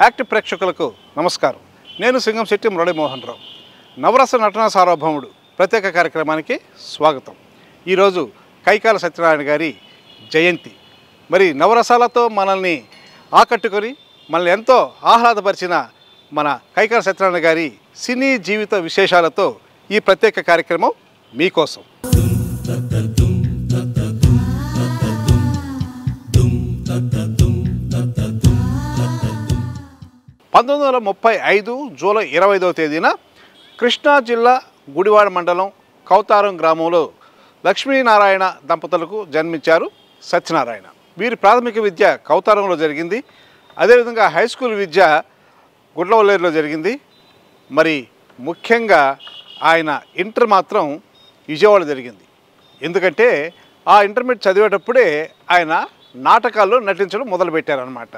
active ప్రేక్షకులకు నమస్కారం నేను సింగం శెట్టి మురళీమోహన్ రావు నవరస నటన సార్వభౌముడు ప్రత్యేక కార్యక్రమానికి స్వాగతం ఈరోజు కైకాల సత్యనారాయణ గారి జయంతి మరి నవరసాలతో మనల్ని ఆకట్టుకొని మనల్ని ఎంతో ఆహ్లాదపరిచిన మన కైకాల సత్యనారాయణ గారి సినీ జీవిత విశేషాలతో ఈ ప్రత్యేక కార్యక్రమం మీకోసం పంతొమ్మిది వందల ముప్పై ఐదు జూలై ఇరవై ఐదవ తేదీన కృష్ణా జిల్లా గుడివాడ మండలం కౌతారం గ్రామంలో లక్ష్మీనారాయణ దంపతులకు జన్మించారు సత్యనారాయణ వీరి ప్రాథమిక విద్య కౌతారంలో జరిగింది అదేవిధంగా హై స్కూల్ విద్య గుడ్లవల్లేరులో జరిగింది మరి ముఖ్యంగా ఆయన ఇంటర్ మాత్రం విజయవాడ జరిగింది ఎందుకంటే ఆ ఇంటర్మీడియట్ చదివేటప్పుడే ఆయన నాటకాల్లో నటించడం మొదలుపెట్టారనమాట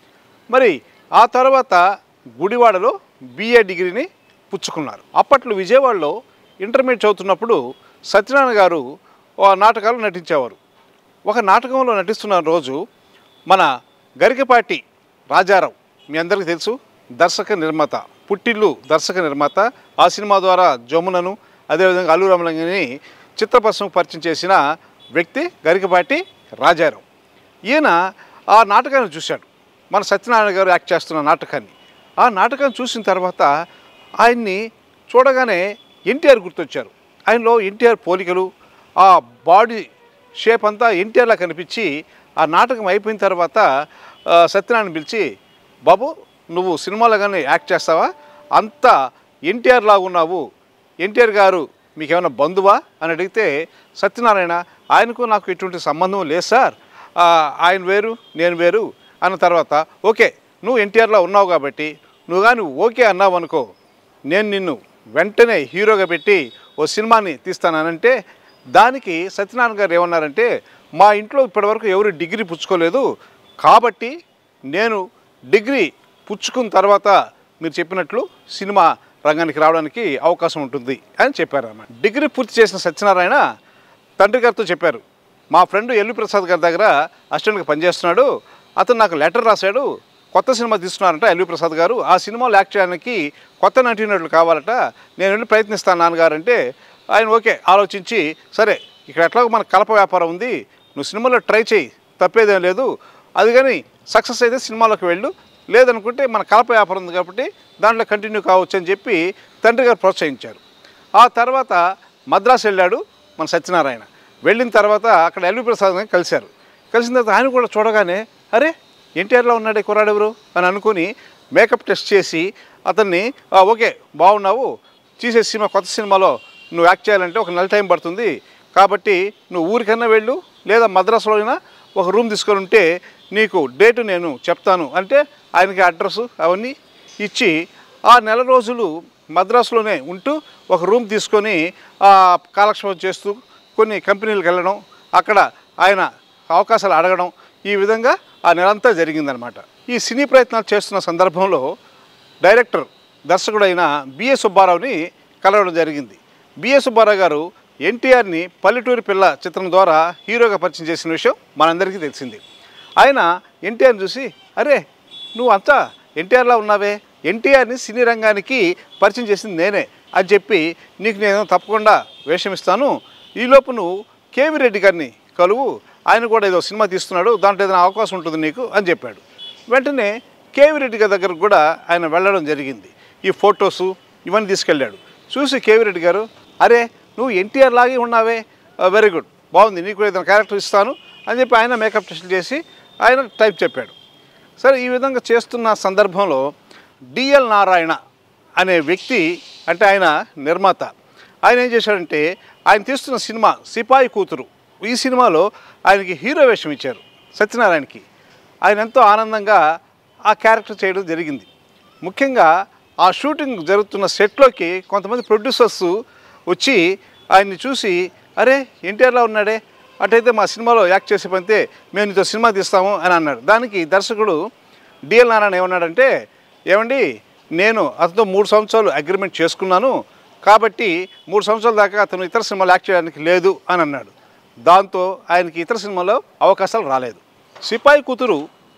మరి ఆ తర్వాత గుడివాడలో బిఏ డిగ్రీని పుచ్చుకున్నారు అప్పట్లో విజయవాడలో ఇంటర్మీడియట్ చదువుతున్నప్పుడు సత్యనారాయణ గారు ఆ నాటకాలు నటించేవారు ఒక నాటకంలో నటిస్తున్న రోజు మన గరికపాటి రాజారావు మీ అందరికీ తెలుసు దర్శక నిర్మాత పుట్టిల్లు దర్శక నిర్మాత ఆ సినిమా ద్వారా జమునను అదేవిధంగా అల్లు రామలింగని చిత్రపరిశ్రమకు పరిచయం చేసిన వ్యక్తి గరికపాటి రాజారావు ఈయన ఆ నాటకాన్ని చూశాడు మన సత్యనారాయణ గారు యాక్ట్ చేస్తున్న నాటకాన్ని ఆ నాటకాన్ని చూసిన తర్వాత ఆయన్ని చూడగానే ఎన్టీఆర్ గుర్తొచ్చారు ఆయనలో ఎన్టీఆర్ పోలికలు ఆ బాడీ షేప్ అంతా ఎన్టీఆర్లా కనిపించి ఆ నాటకం అయిపోయిన తర్వాత ఆ, సత్యనారాయణ పిలిచి బాబు నువ్వు సినిమాలో కానీ యాక్ట్ చేస్తావా అంత ఎన్టీఆర్ లాగా ఉన్నావు ఎన్టీఆర్ గారు మీకు ఏమైనా బంధువా అని అడిగితే సత్యనారాయణ ఆయనకు నాకు ఎటువంటి సంబంధం లేదు సార్ ఆ, ఆయన వేరు నేను వేరు అన్న తర్వాత ఓకే నువ్వు ఎన్టీఆర్లో ఉన్నావు కాబట్టి నువ్వు కానీ ఓకే అన్నావు అనుకో నేను నిన్ను వెంటనే హీరోగా పెట్టి ఓ సినిమాని తీస్తానంటే దానికి సత్యనారాయణ గారు ఏమన్నారంటే మా ఇంట్లో ఇప్పటివరకు ఎవరు డిగ్రీ పుచ్చుకోలేదు కాబట్టి నేను డిగ్రీ పుచ్చుకున్న తర్వాత మీరు చెప్పినట్లు సినిమా రంగానికి రావడానికి అవకాశం ఉంటుంది అని చెప్పారు అన్నమాట డిగ్రీ పూర్తి చేసిన సత్యనారాయణ తండ్రి గారితో చెప్పారు మా ఫ్రెండ్ ఎల్వి ప్రసాద్ గారి దగ్గర అసిస్టెంట్గా పనిచేస్తున్నాడు అతను నాకు లెటర్ రాశాడు కొత్త సినిమా తీస్తున్నారంట ఎల్వి ప్రసాద్ గారు ఆ సినిమాలో యాక్ట్ చేయడానికి కొత్త నటీనటులు కావాలట నేను వెళ్ళి ప్రయత్నిస్తాను నాన్నగారు అంటే ఆయన ఓకే ఆలోచించి సరే ఇక్కడ ఎట్లాగో మన కలప వ్యాపారం ఉంది నువ్వు సినిమాలో ట్రై చేయి తప్పేదేం లేదు అది కానీ సక్సెస్ అయితే సినిమాలోకి వెళ్ళు లేదనుకుంటే మన కలప వ్యాపారం ఉంది కాబట్టి దాంట్లో కంటిన్యూ కావచ్చు అని చెప్పి తండ్రి గారు ప్రోత్సహించారు ఆ తర్వాత మద్రాసు వెళ్ళాడు మన సత్యనారాయణ వెళ్ళిన తర్వాత అక్కడ ఎల్వి ప్రసాద్ గారిని కలిశారు కలిసిన తర్వాత ఆయన కూడా చూడగానే అరే ఎన్టీఆర్లో ఉన్నాడే కుర్రాడు ఎవరు అని అనుకుని మేకప్ టెస్ట్ చేసి అతన్ని "ఆ, ఓకే బాగున్నావు తీసే సినిమా కొత్త సినిమాలో నువ్వు యాక్ట్ చేయాలంటే ఒక నెల టైం పడుతుంది కాబట్టి నువ్వు ఊరికన్నా వెళ్ళు లేదా మద్రాసులో అయినా ఒక రూమ్ తీసుకొని ఉంటే నీకు డేటు నేను చెప్తాను అంటే ఆయనకి అడ్రస్ అవన్నీ ఇచ్చి ఆ నెల రోజులు మద్రాసులోనే ఉంటూ ఒక రూమ్ తీసుకొని ఆ, కాలక్షేపం చేస్తూ కొన్ని కంపెనీలకు వెళ్ళడం అక్కడ ఆయన అవకాశాలు అడగడం ఈ విధంగా ఆ నెలంతా జరిగిందనమాట ఈ సినీ ప్రయత్నాలు చేస్తున్న సందర్భంలో డైరెక్టర్ దర్శకుడైన బిఏ సుబ్బారావుని కలవడం జరిగింది బిఏ సుబ్బారావు గారు ఎన్టీఆర్ని పల్లెటూరి పిల్ల చిత్రం ద్వారా హీరోగా పరిచయం చేసిన విషయం మనందరికీ తెలిసింది ఆయన ఎన్టీఆర్ని చూసి అరే నువ్వు అంతా ఎన్టీఆర్లా ఉన్నావే ఎన్టీఆర్ని సినీ రంగానికి పరిచయం చేసింది నేనే అని చెప్పి నీకు నేను తప్పకుండా వేషం ఇస్తాను ఈలోపు నువ్వు కేవీ రెడ్డి గారిని కలువు ఆయన కూడా ఏదో సినిమా తీస్తున్నాడు దాంట్లో ఏదైనా అవకాశం ఉంటుంది నీకు అని చెప్పాడు వెంటనే కేవీ రెడ్డి గారి దగ్గరకు కూడా ఆయన వెళ్ళడం జరిగింది ఈ ఫొటోసు ఇవన్నీ తీసుకెళ్ళాడు చూసి కేవీ రెడ్డి గారు అరే నువ్వు ఎన్టీఆర్ లాగే ఉన్నావే వెరీ గుడ్ బాగుంది నీకు కూడా ఏదైనా క్యారెక్టర్ ఇస్తాను అని చెప్పి ఆయన మేకప్ టెస్ట్ చేసి ఆయన టైప్ చెప్పాడు సరే ఈ విధంగా చేస్తున్న సందర్భంలో డిఎల్ నారాయణ అనే వ్యక్తి అంటే ఆయన నిర్మాత ఆయన ఏం చేశాడంటే ఆయన తీస్తున్న సినిమా సిపాయి కూతురు ఈ సినిమాలో ఆయనకి హీరో వేషం ఇచ్చారు సత్యనారాయణకి ఆయన ఎంతో ఆనందంగా ఆ క్యారెక్టర్ చేయడం జరిగింది ముఖ్యంగా ఆ షూటింగ్ జరుగుతున్న సెట్లోకి కొంతమంది ప్రొడ్యూసర్స్ వచ్చి ఆయన్ని చూసి అరే ఎన్టీఆర్లా ఉన్నాడే అటైతే మా సినిమాలో యాక్ట్ చేసే పంతే మేము నీతో సినిమా తీస్తాము అని అన్నాడు దానికి దర్శకుడు డిఎల్ నారాయణ ఏమన్నాడంటే ఏమండి నేను అతనితో మూడు సంవత్సరాలు అగ్రిమెంట్ చేసుకున్నాను కాబట్టి మూడు సంవత్సరాల దాకా అతను ఇతర సినిమాలు యాక్ట్ చేయడానికి లేదు అని అన్నాడు దాంతో ఆయనకి ఇతర సినిమాలో అవకాశాలు రాలేదు సిపాయి కూతురు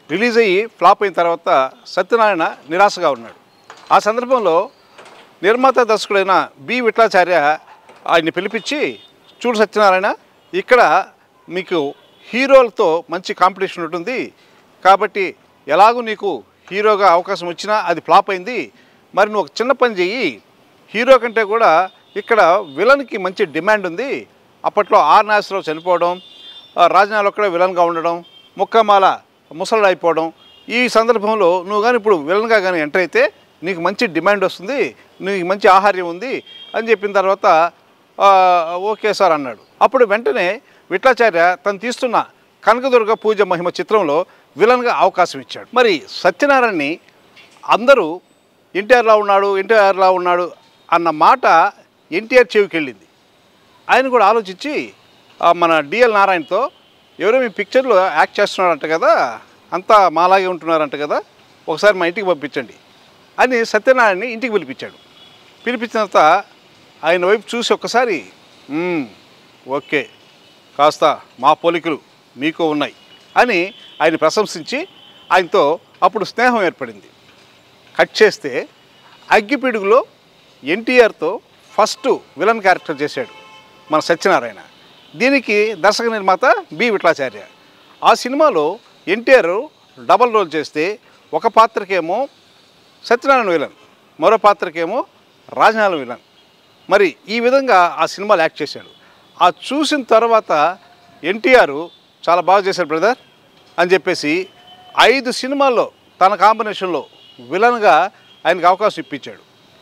రిలీజ్ అయ్యి ఫ్లాప్ అయిన తర్వాత సత్యనారాయణ నిరాశగా ఉన్నాడు ఆ సందర్భంలో నిర్మాత దర్శకుడైన బి విట్లాచార్య ఆయన్ని పిలిపించి చూడు సత్యనారాయణ ఇక్కడ మీకు హీరోలతో మంచి కాంపిటీషన్ ఉంటుంది కాబట్టి ఎలాగూ నీకు హీరోగా అవకాశం వచ్చినా అది ఫ్లాప్ అయింది మరి నువ్వు ఒక చిన్న పని చెయ్యి హీరో కంటే కూడా ఇక్కడ విలన్కి మంచి డిమాండ్ ఉంది అప్పట్లో ఆర్ నాగేశ్వరరావు చనిపోవడం ఆ, రాజనాలు ఒక్కడే విలన్గా ఉండడం ముక్కమాల ముసలు అయిపోవడం ఈ సందర్భంలో నువ్వు కానీ ఇప్పుడు విలన్గా కానీ ఎంటర్ అయితే నీకు మంచి డిమాండ్ వస్తుంది నీకు మంచి ఆహార్యం ఉంది అని చెప్పిన తర్వాత "ఆ, ఓకే సార్ అన్నాడు అప్పుడు వెంటనే విట్లాచార్య తను తీస్తున్న కనకదుర్గ పూజ మహిమ చిత్రంలో విలన్గా అవకాశం ఇచ్చాడు మరి సత్యనారాయణని అందరూ ఎన్టీఆర్లా ఉన్నాడు ఎన్టీఆర్లా ఉన్నాడు అన్న మాట ఎన్టీఆర్ చెవికి వెళ్ళింది ఆయన కూడా ఆలోచించి ఆ, మన డిఎల్ నారాయణతో ఎవరో మీ పిక్చర్లో యాక్ట్ చేస్తున్నారంట కదా అంతా మాలాగే ఉంటున్నారంట కదా ఒకసారి మా ఇంటికి పంపించండి అని సత్యనారాయణని ఇంటికి పిలిపించాడు పిలిపించిన తర్వాత ఆయన వైపు చూసి ఒక్కసారి "మ్మ్, ఓకే కాస్త మా పోలికలు మీకు ఉన్నాయి అని ఆయన ప్రశంసించి ఆయనతో అప్పుడు స్నేహం ఏర్పడింది కట్ చేస్తే అగ్గిపిడుగులో ఎన్టీఆర్తో ఫస్ట్ విలన్ క్యారెక్టర్ చేశాడు మన సత్యనారాయణ దీనికి దర్శక నిర్మాత బి విట్లాచార్య ఆ సినిమాలో ఎన్టీఆర్ డబల్ రోల్ చేస్తే ఒక పాత్రకేమో సత్యనారాయణ విలన్ మరో పాత్రకేమో రాజనాల విలన్ మరి ఈ విధంగా ఆ సినిమాలు యాక్ట్ చేశాడు ఆ చూసిన తర్వాత ఎన్టీఆర్ చాలా బాగా చేశాడు బ్రదర్ అని చెప్పేసి ఐదు సినిమాల్లో తన కాంబినేషన్లో విలన్గా ఆయనకు అవకాశం ఇప్పించాడు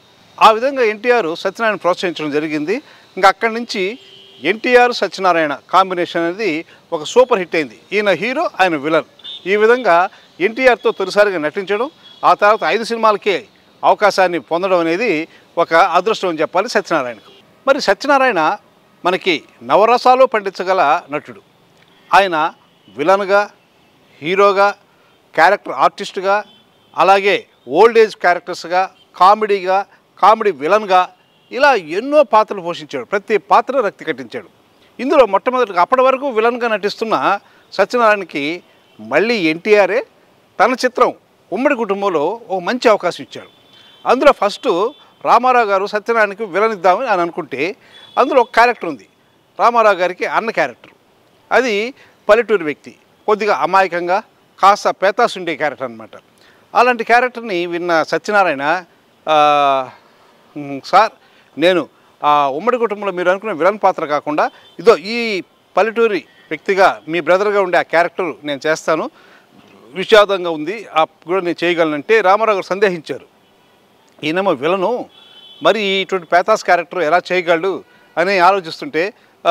ఆ విధంగా ఎన్టీఆర్ సత్యనారాయణ ప్రోత్సహించడం జరిగింది ఇంకా అక్కడి నుంచి ఎన్టీఆర్ సత్యనారాయణ కాంబినేషన్ అనేది ఒక సూపర్ హిట్ అయింది ఈయన హీరో ఆయన విలన్ ఈ విధంగా ఎన్టీఆర్తో తొలిసారిగా నటించడం ఆ తర్వాత ఐదు సినిమాలకే అవకాశాన్ని పొందడం అనేది ఒక అదృష్టం అని చెప్పాలి సత్యనారాయణకు మరి సత్యనారాయణ మనకి నవరసాలు పండించగల నటుడు ఆయన విలన్గా హీరోగా క్యారెక్టర్ ఆర్టిస్ట్గా అలాగే ఓల్డ్ ఏజ్ క్యారెక్టర్స్గా కామెడీగా కామెడీ విలన్గా ఇలా ఎన్నో పాత్రలు పోషించాడు ప్రతి పాత్ర రక్తి కట్టించాడు ఇందులో మొట్టమొదటిగా అప్పటి వరకు విలన్గా నటిస్తున్న సత్యనారాయణకి మళ్ళీ ఎన్టీఆరే తన చిత్రం ఉమ్మడి కుటుంబంలో ఒక మంచి అవకాశం ఇచ్చాడు అందులో ఫస్ట్ రామారావు గారు సత్యనారాయణకి విలన్ ఇద్దామని అని అనుకుంటే అందులో ఒక క్యారెక్టర్ ఉంది రామారావు గారికి అన్న క్యారెక్టర్ అది పల్లెటూరు వ్యక్తి కొద్దిగా అమాయకంగా కాస్త పేతాస్ ఉండే క్యారెక్టర్ అనమాట అలాంటి క్యారెక్టర్ని విన్న సత్యనారాయణ ఆ, "ఉమ్, సార్ నేను ఆ ఉమ్మడి కుటుంబంలో మీరు అనుకున్న విలన్ పాత్ర కాకుండా ఇదో ఈ పల్లెటూరి వ్యక్తిగా మీ బ్రదర్గా ఉండే ఆ క్యారెక్టర్ నేను చేస్తాను విషాదంగా ఉంది ఆ కూడా నేను చేయగలనంటే రామారావు గారు సందేహించారు ఈయనేమో విలను మరి ఇటువంటి పేతాస్ క్యారెక్టర్ ఎలా చేయగలడు అని ఆలోచిస్తుంటే "ఆ,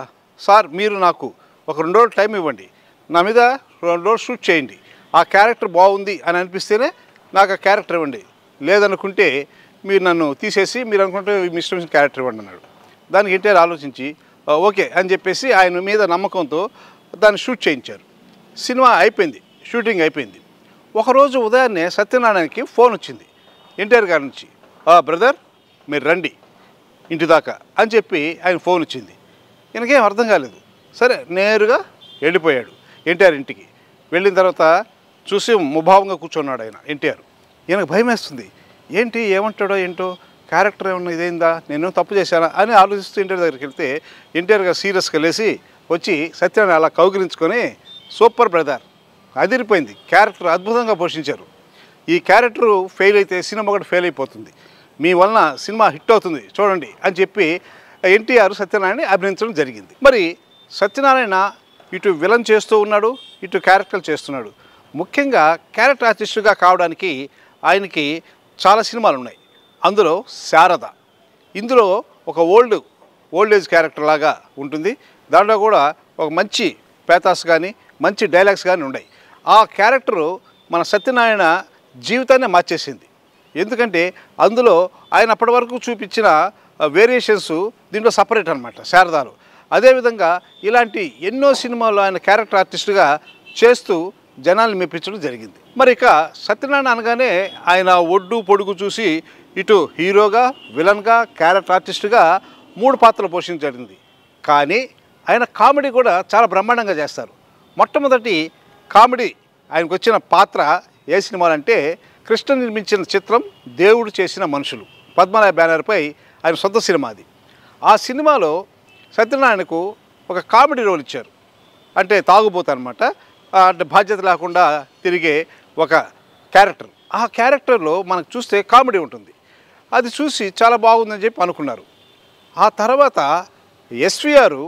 సార్ మీరు నాకు ఒక రెండు రోజులు టైం ఇవ్వండి నా మీద రెండు రోజులు షూట్ చేయండి ఆ క్యారెక్టర్ బాగుంది అని అనిపిస్తేనే నాకు ఆ క్యారెక్టర్ ఇవ్వండి లేదనుకుంటే మీరు నన్ను తీసేసి మీరు అనుకుంటే మీ ఇష్టం వచ్చిన క్యారెక్టర్ ఇవ్వండి అన్నాడు దానికి ఎన్టీఆర్ ఆలోచించి "ఆ, ఓకే అని చెప్పేసి ఆయన మీద నమ్మకంతో దాన్ని షూట్ చేయించారు సినిమా అయిపోయింది షూటింగ్ అయిపోయింది ఒకరోజు ఉదయాన్నే సత్యనారాయణకి ఫోన్ వచ్చింది ఎన్టీఆర్ గారి నుంచి "ఆ, బ్రదర్ మీరు రండి ఇంటి దాకా అని చెప్పి ఆయన ఫోన్ వచ్చింది ఈయనకేం అర్థం కాలేదు సరే నేరుగా వెళ్ళిపోయాడు ఎన్టీఆర్ ఇంటికి వెళ్ళిన తర్వాత చూసి ముభావంగా కూర్చున్నాడు ఆయన ఎన్టీఆర్ ఈయనకు భయం వేస్తుంది ఏంటి ఏమంటాడో ఏంటో క్యారెక్టర్ ఏమన్నా ఇదేందా నేను తప్పు చేశానా అని ఆలోచిస్తూ ఎన్టీఆర్ దగ్గరికి వెళ్తే ఎన్టీఆర్ గారు సీరియస్గా లేచి వచ్చి సత్యాన్ని అలా కౌగిలించుకొని సూపర్ బ్రదర్ అదిరిపోయింది క్యారెక్టర్ అద్భుతంగా పోషించారు ఈ క్యారెక్టర్ ఫెయిల్ అయితే సినిమా కూడా ఫెయిల్ అయిపోతుంది మీ వలన సినిమా హిట్ అవుతుంది చూడండి అని చెప్పి ఎన్టీఆర్ సత్యనారాయణ అభినందించడం జరిగింది మరి సత్యనారాయణ ఇటు విలన్ చేస్తూ ఉన్నాడు ఇటు క్యారెక్టర్ చేస్తున్నాడు ముఖ్యంగా క్యారెక్టర్ ఆర్టిస్టుగా కావడానికి ఆయనకి చాలా సినిమాలు ఉన్నాయి అందులో శారద ఇందులో ఒక ఓల్డ్ ఓల్డ్ ఏజ్ క్యారెక్టర్ లాగా ఉంటుంది దాంట్లో కూడా ఒక మంచి పేతాస్ కానీ మంచి డైలాగ్స్ కానీ ఉన్నాయి ఆ క్యారెక్టరు మన సత్యనారాయణ జీవితాన్ని మార్చేసింది ఎందుకంటే అందులో ఆయన అప్పటి వరకు చూపించిన వేరియేషన్స్ దీంట్లో సపరేట్ అనమాట శారదాలు అదేవిధంగా ఇలాంటి ఎన్నో సినిమాల్లో ఆయన క్యారెక్టర్ ఆర్టిస్ట్గా చేస్తూ జనాల్ని మెప్పించడం జరిగింది మరి ఇక సత్యనారాయణ అనగానే ఆయన ఒడ్డు పొడుగు చూసి ఇటు హీరోగా విలన్గా క్యారెక్టర్ ఆర్టిస్ట్గా మూడు పాత్రలు పోషించడం జరిగింది కానీ ఆయన కామెడీ కూడా చాలా బ్రహ్మాండంగా చేస్తారు మొట్టమొదటి కామెడీ ఆయనకు వచ్చిన పాత్ర ఏ సినిమాలు అంటే కృష్ణ నిర్మించిన చిత్రం దేవుడు చేసిన మనుషులు పద్మనాభ బ్యానర్పై ఆయన సొంత సినిమా అది ఆ సినిమాలో సత్యనారాయణకు ఒక కామెడీ రోల్ ఇచ్చారు అంటే తాగుబోతు అనమాట అంటే బాధ్యత లేకుండా తిరిగే ఒక క్యారెక్టర్ ఆ క్యారెక్టర్లో మనకు చూస్తే కామెడీ ఉంటుంది అది చూసి చాలా బాగుందని చెప్పి అనుకున్నారు ఆ తర్వాత ఎస్విఆర్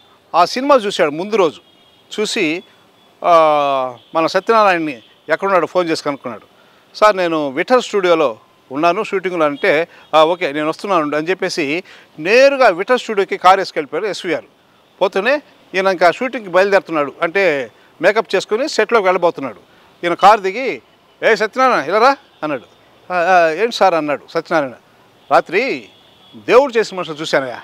ఆ సినిమా చూశాడు ముందు రోజు చూసి ఆ, మన సత్యనారాయణని ఎక్కడున్నాడు ఫోన్ చేసి కనుక్కున్నాడు సార్ నేను విఠల్ స్టూడియోలో ఉన్నాను షూటింగ్లో అంటే "ఆ, ఓకే నేను వస్తున్నాను అని చెప్పేసి నేరుగా విఠల్ స్టూడియోకి కార్ వేసుకెళ్ళిపోయారు ఎస్విఆర్ పోతూనే ఈయన ఇంకా షూటింగ్కి బయలుదేరుతున్నాడు అంటే మేకప్ చేసుకుని సెట్లోకి వెళ్ళబోతున్నాడు ఈయన కారు దిగి ఏ సత్యనారాయణ ఇలారా అన్నాడు "ఆ, ఆ, ఏంటి సార్ అన్నాడు సత్యనారాయణ రాత్రి దేవుడు చేసిన మనుషులు చూశానయ్యా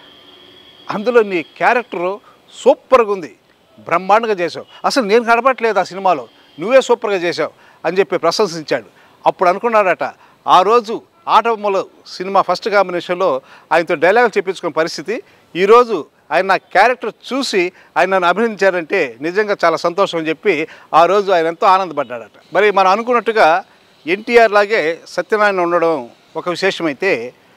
అందులో నీ క్యారెక్టర్ సూపర్గా ఉంది బ్రహ్మాండంగా చేసావు అసలు నేను కనపట్లేదు ఆ సినిమాలో నువ్వే సూపర్గా చేసావు అని చెప్పి ప్రశంసించాడు అప్పుడు అనుకున్నాడట ఆ రోజు ఆటోమూల సినిమా ఫస్ట్ కాంబినేషన్లో ఆయనతో డైలాగులు చెప్పించుకున్న పరిస్థితి ఈరోజు ఆయన నా క్యారెక్టర్ చూసి ఆయన నన్ను అభినందించారంటే నిజంగా చాలా సంతోషం అని చెప్పి ఆ రోజు ఆయన ఎంతో ఆనందపడ్డాడట మరి మనం అనుకున్నట్టుగా ఎన్టీఆర్ లాగే సత్యనారాయణ ఉండడం ఒక విశేషమైతే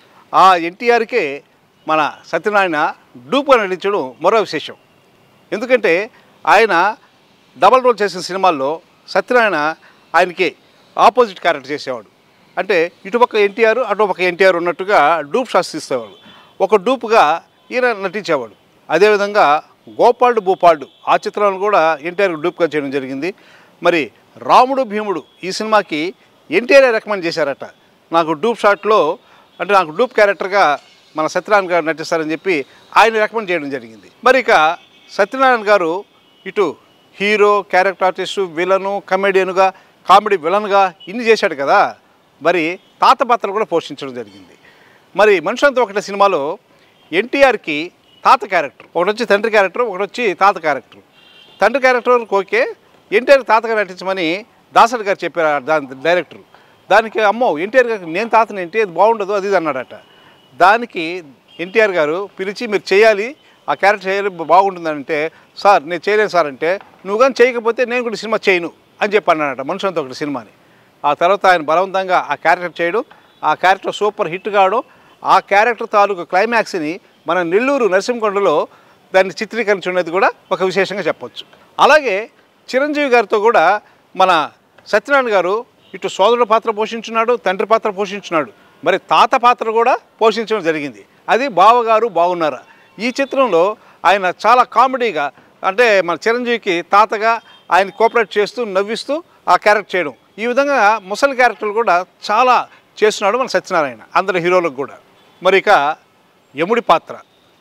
ఆ ఎన్టీఆర్కే మన సత్యనారాయణ డూప్గా నటించడం మరో విశేషం ఎందుకంటే ఆయన డబల్ రోల్ చేసిన సినిమాల్లో సత్యనారాయణ ఆయనకి ఆపోజిట్ క్యారెక్టర్ చేసేవాడు అంటే ఇటుపక్క ఎన్టీఆర్ అటుపక్క ఎన్టీఆర్ ఉన్నట్టుగా డూప్ షాట్స్ తీసేవాడు ఒక డూప్గా ఈయన నటించేవాడు అదేవిధంగా గోపాల్డు భూపాల్డు ఆ చిత్రాలను కూడా ఎన్టీఆర్ డూప్గా చేయడం జరిగింది మరి రాముడు భీముడు ఈ సినిమాకి ఎన్టీఆర్ రికమెండ్ చేశారట నాకు డూప్ షాట్లో అంటే నాకు డూప్ క్యారెక్టర్గా మన సత్యనారాయణ గారు నటిస్తారని చెప్పి ఆయన రికమెండ్ చేయడం జరిగింది మరి ఇక సత్యనారాయణ గారు ఇటు హీరో క్యారెక్టర్ ఆర్టిస్టు విలను కమెడియన్గా కామెడీ విలన్గా ఇన్ని చేశాడు కదా మరి తాత పాత్రలు కూడా పోషించడం జరిగింది మరి మనుషులంతా ఒకటే సినిమాలో ఎన్టీఆర్కి తాత క్యారెక్టర్ ఒకటి వచ్చి తండ్రి క్యారెక్టర్ ఒకటి వచ్చి తాత క్యారెక్టర్ తండ్రి క్యారెక్టర్ వరకు ఓకే ఎన్టీఆర్ తాతగా నటించమని దాసరి గారు చెప్పారు ఆ దాని డైరెక్టర్ దానికి అమ్మో ఎన్టీఆర్ గారికి నేను తాతని ఏంటి అది బాగుండదు అది ఇది అన్నాడట దానికి ఎన్టీఆర్ గారు పిలిచి మీరు చేయాలి ఆ క్యారెక్టర్ చేయాలి బాగుంటుందంటే సార్ నేను చేయలేను సార్ అంటే నువ్వు కానీ చేయకపోతే నేను కూడా సినిమా చేయను అని చెప్పి అన్నాడట మనుషులంతా ఒకటి సినిమాని ఆ తర్వాత ఆయన బలవంతంగా ఆ క్యారెక్టర్ చేయడం ఆ క్యారెక్టర్ సూపర్ హిట్ కావడం ఆ క్యారెక్టర్ తాలూకు క్లైమాక్స్ని మన నెల్లూరు నరసింహకొండలో దాన్ని చిత్రీకరించున్నది కూడా ఒక విశేషంగా చెప్పొచ్చు అలాగే చిరంజీవి గారితో కూడా మన సత్యనారాయణ గారు ఇటు సోదరుడు పాత్ర పోషించున్నాడు తండ్రి పాత్ర పోషించున్నాడు మరి తాత పాత్ర కూడా పోషించడం జరిగింది అది బావగారు బాగున్నారా ఈ చిత్రంలో ఆయన చాలా కామెడీగా అంటే మన చిరంజీవికి తాతగా ఆయన కోఆపరేట్ చేస్తూ నవ్విస్తూ ఆ క్యారెక్టర్ చేయడం ఈ విధంగా ముసలి క్యారెక్టర్లు కూడా చాలా చేస్తున్నాడు మన సత్యనారాయణ అందరి హీరోలకు కూడా మరి ఇక యముడి పాత్ర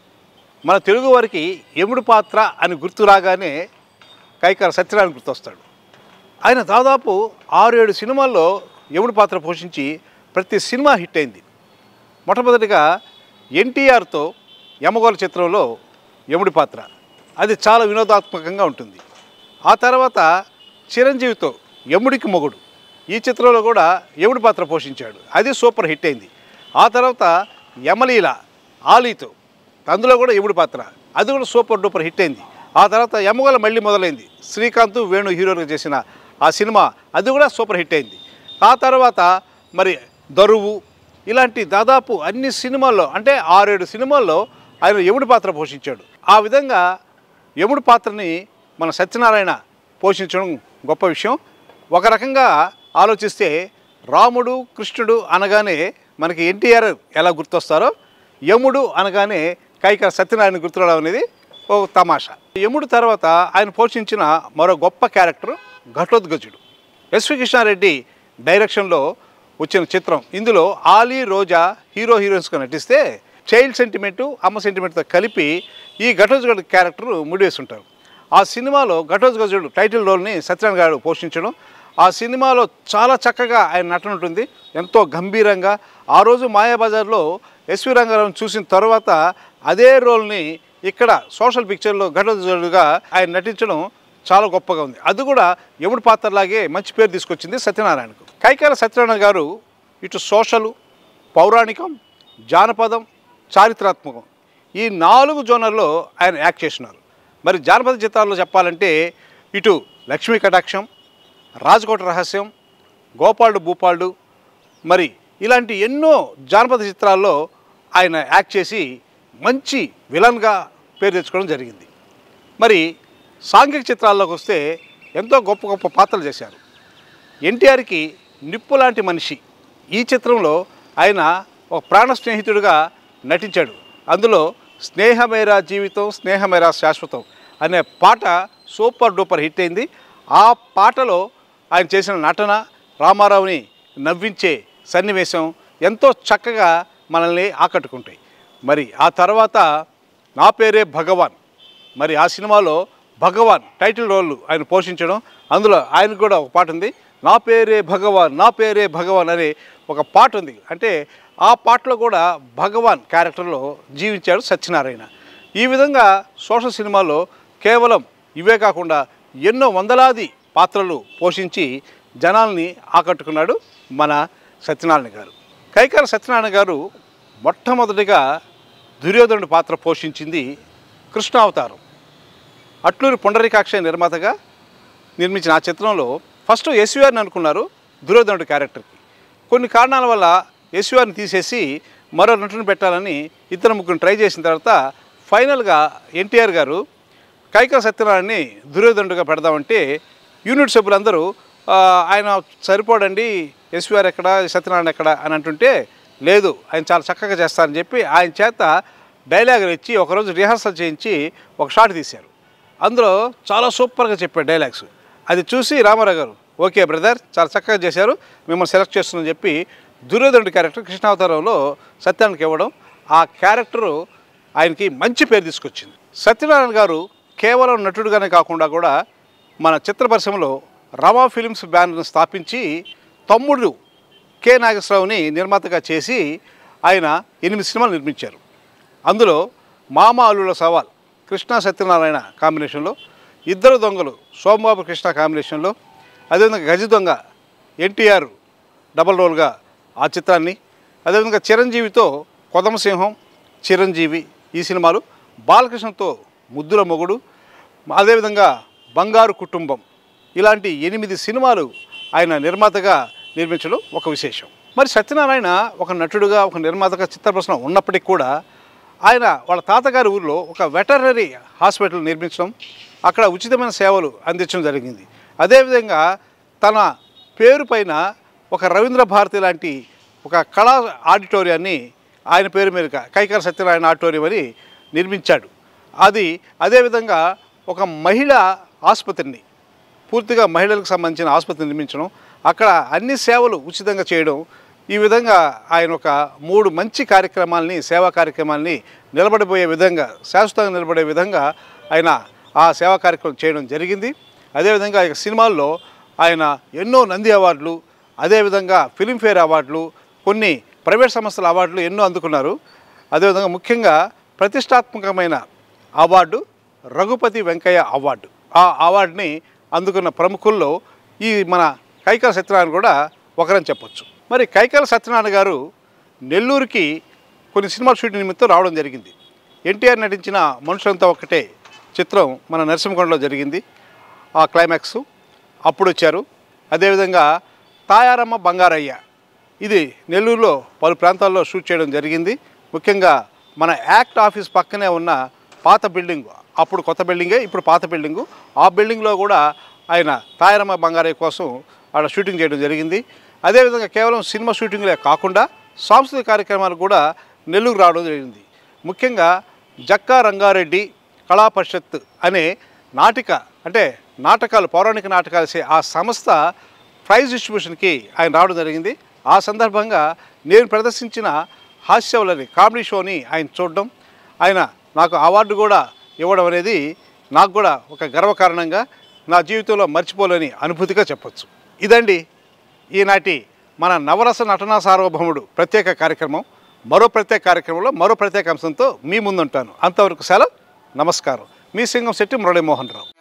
మన తెలుగు వారికి యముడి పాత్ర అని గుర్తు రాగానే కైకార సత్యనారాయణ గుర్తొస్తాడు ఆయన దాదాపు ఆరు ఏడు సినిమాల్లో యముడి పాత్ర పోషించి ప్రతి సినిమా హిట్ అయింది మొట్టమొదటిగా ఎన్టీఆర్తో యమగోళ చిత్రంలో యముడి పాత్ర అది చాలా వినోదాత్మకంగా ఉంటుంది ఆ తర్వాత చిరంజీవితో యముడికి మొగుడు ఈ చిత్రంలో కూడా యముడి పాత్ర పోషించాడు అది సూపర్ హిట్ అయింది ఆ తర్వాత యమలీల ఆలీతో అందులో కూడా యముడి పాత్ర అది కూడా సూపర్ డూపర్ హిట్ అయింది ఆ తర్వాత యమగోళ మళ్ళీ మొదలైంది శ్రీకాంత్ వేణు హీరోగా చేసిన ఆ సినిమా అది కూడా సూపర్ హిట్ అయింది ఆ తర్వాత మరి దరువు ఇలాంటి దాదాపు అన్ని సినిమాల్లో అంటే ఆరేడు సినిమాల్లో ఆయన యముడి పాత్ర పోషించాడు ఆ విధంగా యముడి పాత్రని మన సత్యనారాయణ పోషించడం గొప్ప విషయం ఒక రకంగా ఆలోచిస్తే రాముడు కృష్ణుడు అనగానే మనకి ఎన్టీఆర్ ఎలా గుర్తొస్తారో యముడు అనగానే కైక సత్యనారాయణ గుర్తురావడం అనేది ఓ తమాషా యముడు తర్వాత ఆయన పోషించిన మరో గొప్ప క్యారెక్టర్ ఘటోద్గజుడు ఎస్వి కృష్ణారెడ్డి డైరెక్షన్లో వచ్చిన చిత్రం ఇందులో ఆలీ రోజా హీరో హీరోయిన్స్గా నటిస్తే చైల్డ్ సెంటిమెంటు అమ్మ సెంటిమెంట్తో కలిపి ఈ ఘటోజ్గడ్ క్యారెక్టర్ ముడివేస్తుంటారు ఆ సినిమాలో ఘటోజ్గజుడు టైటిల్ రోల్ని సత్యనారాయణ గారు పోషించడం ఆ సినిమాలో చాలా చక్కగా ఆయన నటన ఉంటుంది ఎంతో గంభీరంగా ఆ రోజు మాయాబజార్లో ఎస్వి రంగారావు చూసిన తర్వాత అదే రోల్ని ఇక్కడ సోషల్ పిక్చర్లో ఘటోజ్గడుగా ఆయన నటించడం చాలా గొప్పగా ఉంది అది కూడా యముడి పాత్రలాగే మంచి పేరు తీసుకొచ్చింది సత్యనారాయణకు కైకాల సత్యనారాయణ గారు ఇటు సోషలు పౌరాణికం జానపదం చారిత్రాత్మకం ఈ నాలుగు జోనర్లో ఆయన యాక్ట్ చేస్తున్నారు మరి జానపద చిత్రాల్లో చెప్పాలంటే ఇటు లక్ష్మీ కటాక్షం రాజకోట రహస్యం గోపాలుడు భూపాలుడు మరి ఇలాంటి ఎన్నో జానపద చిత్రాల్లో ఆయన యాక్ట్ చేసి మంచి విలన్గా పేరు తెచ్చుకోవడం జరిగింది మరి సాంఘిక చిత్రాల్లోకి వస్తే ఎంతో గొప్ప గొప్ప పాత్రలు చేశారు ఎన్టీఆర్కి నిప్పు లాంటి మనిషి ఈ చిత్రంలో ఆయన ఒక ప్రాణ స్నేహితుడిగా నటించాడు అందులో స్నేహమేరా జీవితం స్నేహమేరా శాశ్వతం అనే పాట సూపర్ డూపర్ హిట్ అయింది ఆ పాటలో ఆయన చేసిన నటన రామారావుని నవ్వించే సన్నివేశం ఎంతో చక్కగా మనల్ని ఆకట్టుకుంటాయి మరి ఆ తర్వాత నా పేరే భగవాన్ మరి ఆ సినిమాలో భగవాన్ టైటిల్ రోల్ ఆయన పోషించడం అందులో ఆయనకు కూడా ఒక పాట ఉంది నా పేరే భగవాన్ నా పేరే భగవాన్ అనే ఒక పాట ఉంది అంటే ఆ పాటలో కూడా భగవాన్ క్యారెక్టర్లో జీవించాడు సత్యనారాయణ ఈ విధంగా సోషల్ సినిమాలో కేవలం ఇవే కాకుండా ఎన్నో వందలాది పాత్రలు పోషించి జనాల్ని ఆకట్టుకున్నాడు మన సత్యనారాయణ గారు కైకాల సత్యనారాయణ గారు మొట్టమొదటిగా దుర్యోధనుడి పాత్ర పోషించింది కృష్ణావతారం అట్లూరి పుండరీకాక్ష నిర్మాతగా నిర్మించిన ఆ చిత్రంలో ఫస్ట్ ఎస్వీఆర్ని అనుకున్నారు దుర్యోధనుడి క్యారెక్టర్కి కొన్ని కారణాల వల్ల ఎస్వీఆర్ని తీసేసి మరో నటుని పెట్టాలని ఇద్దరు ముగ్గురు ట్రై చేసిన తర్వాత ఫైనల్గా ఎన్టీఆర్ గారు కైక సత్యనారాయణని దుర్యోధనుడిగా పెడదామంటే యూనిట్ సభ్యులందరూ "ఆ, ఆయన సరిపోడండి ఎస్వీఆర్ ఎక్కడ సత్యనారాయణ ఎక్కడ అని అంటుంటే లేదు ఆయన చాలా చక్కగా చేస్తారని చెప్పి ఆయన చేత డైలాగులు ఇచ్చి ఒకరోజు రిహార్సల్ చేయించి ఒక షాట్ తీశారు అందులో చాలా సూపర్గా చెప్పాడు డైలాగ్స్ అది చూసి రామారావు గారు ఓకే బ్రదర్ చాలా చక్కగా చేశారు మిమ్మల్ని సెలెక్ట్ చేస్తున్నామని చెప్పి దుర్యోధనుడి క్యారెక్టర్ కృష్ణావతారంలో సత్యానికి ఇవ్వడం ఆ క్యారెక్టరు ఆయనకి మంచి పేరు తీసుకొచ్చింది సత్యనారాయణ గారు కేవలం నటుడుగానే కాకుండా కూడా మన చిత్ర పరిశ్రమలో రమా ఫిలిమ్స్ బ్యానర్ను స్థాపించి తమ్ముడు కె నాగేశ్వరరావుని నిర్మాతగా చేసి ఆయన ఎనిమిది సినిమాలు నిర్మించారు అందులో మామ అల్లుల సవాల్ కృష్ణ సత్యనారాయణ కాంబినేషన్లో ఇద్దరు దొంగలు సోమబాబు కృష్ణ కాంబినేషన్లో అదేవిధంగా గజ దొంగ ఎన్టీఆర్ డబల్ రోల్గా ఆ చిత్రాన్ని అదేవిధంగా చిరంజీవితో కొదమసింహం చిరంజీవి ఈ సినిమాలు బాలకృష్ణతో ముద్దుల మొగుడు అదేవిధంగా బంగారు కుటుంబం ఇలాంటి ఎనిమిది సినిమాలు ఆయన నిర్మాతగా నిర్మించడం ఒక విశేషం మరి సత్యనారాయణ ఒక నటుడుగా ఒక నిర్మాతగా చిత్రప్రశ్న ఉన్నప్పటికీ కూడా ఆయన వాళ్ళ తాతగారి ఊరిలో ఒక వెటర్నరీ హాస్పిటల్ నిర్మించడం అక్కడ ఉచితమైన సేవలు అందించడం జరిగింది అదేవిధంగా తన పేరు పైన ఒక రవీంద్ర భారతి లాంటి ఒక కళా ఆడిటోరియాన్ని ఆయన పేరు మీద కైకాల సత్యనారాయణ ఆడిటోరియం అని నిర్మించాడు అది అదేవిధంగా ఒక మహిళా ఆసుపత్రిని పూర్తిగా మహిళలకు సంబంధించిన ఆసుపత్రి నిర్మించడం అక్కడ అన్ని సేవలు ఉచితంగా చేయడం ఈ విధంగా ఆయన ఒక మూడు మంచి కార్యక్రమాల్ని సేవా కార్యక్రమాల్ని నిలబడిపోయే విధంగా శాశ్వతంగా నిలబడే విధంగా ఆయన ఆ సేవా కార్యక్రమం చేయడం జరిగింది అదేవిధంగా ఇక సినిమాల్లో ఆయన ఎన్నో నంది అవార్డులు అదేవిధంగా ఫిలింఫేర్ అవార్డులు కొన్ని ప్రైవేట్ సంస్థల అవార్డులు ఎన్నో అందుకున్నారు అదేవిధంగా ముఖ్యంగా ప్రతిష్టాత్మకమైన అవార్డు రఘుపతి వెంకయ్య అవార్డు ఆ అవార్డుని అందుకున్న ప్రముఖుల్లో ఈ మన కైకాల సత్యనారాయణ కూడా ఒకరని చెప్పొచ్చు మరి కైకాల సత్యనారాయణ గారు నెల్లూరుకి కొన్ని సినిమా షూటింగ్ నిమిత్తం రావడం జరిగింది ఎన్టీఆర్ నటించిన మనుషులంతా ఒకటే చిత్రం మన నరసింహకొండలో జరిగింది ఆ క్లైమాక్స్ అప్పుడు వచ్చారు అదేవిధంగా తాయారమ్మ బంగారయ్య ఇది నెల్లూరులో పలు ప్రాంతాల్లో షూట్ చేయడం జరిగింది ముఖ్యంగా మన యాక్ట్ ఆఫీస్ పక్కనే ఉన్న పాత బిల్డింగ్ అప్పుడు కొత్త బిల్డింగే ఇప్పుడు పాత బిల్డింగు ఆ బిల్డింగ్లో కూడా ఆయన తాయారమ్మ బంగారయ్య కోసం ఆడ షూటింగ్ చేయడం జరిగింది అదేవిధంగా కేవలం సినిమా షూటింగ్లే కాకుండా సాంస్కృతిక కార్యక్రమాలు కూడా నెల్లూరు రావడం జరిగింది ముఖ్యంగా జక్కా రంగారెడ్డి కళా పరిషత్ అనే నాటిక అంటే నాటకాలు పౌరాణిక నాటకాలు చేసే ఆ సంస్థ ప్రైజ్ డిస్ట్రిబ్యూషన్కి ఆయన రావడం జరిగింది ఆ సందర్భంగా నేను ప్రదర్శించిన హాస్యవలని కామెడీ షోని ఆయన చూడడం ఆయన నాకు అవార్డు కూడా ఇవ్వడం అనేది నాకు కూడా ఒక గర్వకారణంగా నా జీవితంలో మర్చిపోలేని అనుభూతిగా చెప్పొచ్చు ఇదండి ఈనాటి మన నవరస నటనా సార్వభౌముడు ప్రత్యేక కార్యక్రమం మరో ప్రత్యేక కార్యక్రమంలో మరో ప్రత్యేక అంశంతో మీ ముందుంటాను అంతవరకు సెలవు నమస్కారం మీ సింగం శెట్టి మురళీమోహన్ రావు